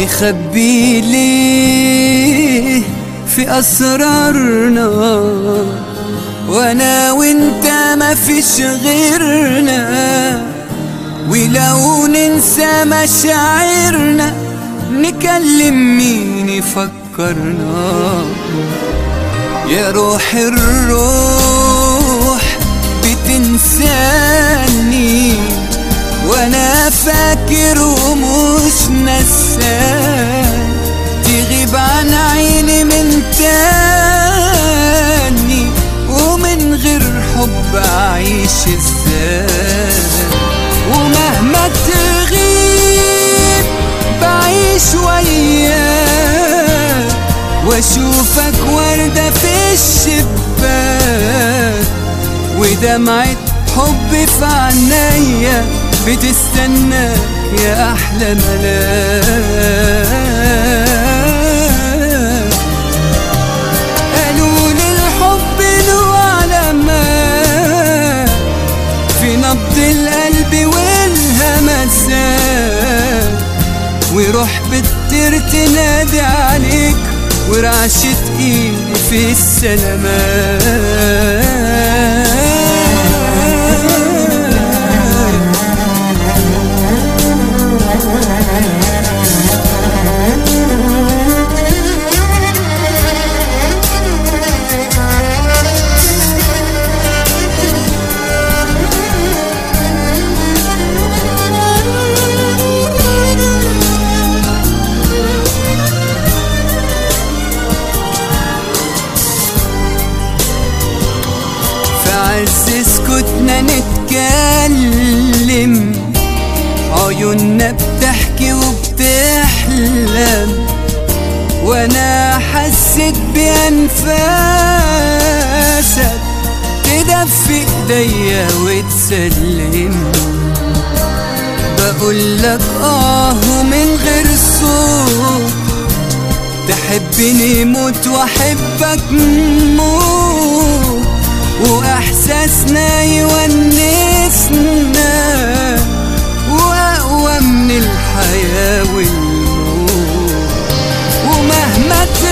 نخبي ليه في أسرارنا وانا وانت ما فيش غيرنا ولو ننسى مشاعرنا نكلم مين يفكرنا يا روح الروح بتنساني وانا فاكر ومش نسان تغيب عن عيني من تاني ومن غير حب اعيش ازاي ومهما تغيب بعيش وياك واشوفك وردة في الشباك ودمعة حب في عينيا بتستناك يا احلى ملاك قالوا لي الحب له علامات في نبض القلب والهمسات وروح بتطير تنادي عليك ورعشة ايدي في السلامات في عز سكوتنا نتكلم عيوننا بتحكي وبتحلم وانا حسيت بانفاسك تدفي ايديا وتسلم بقول لك اه من غير صوت تحبني موت واحبك موت واحساسنا يونسنا واقوى من الحياة والموت ومهما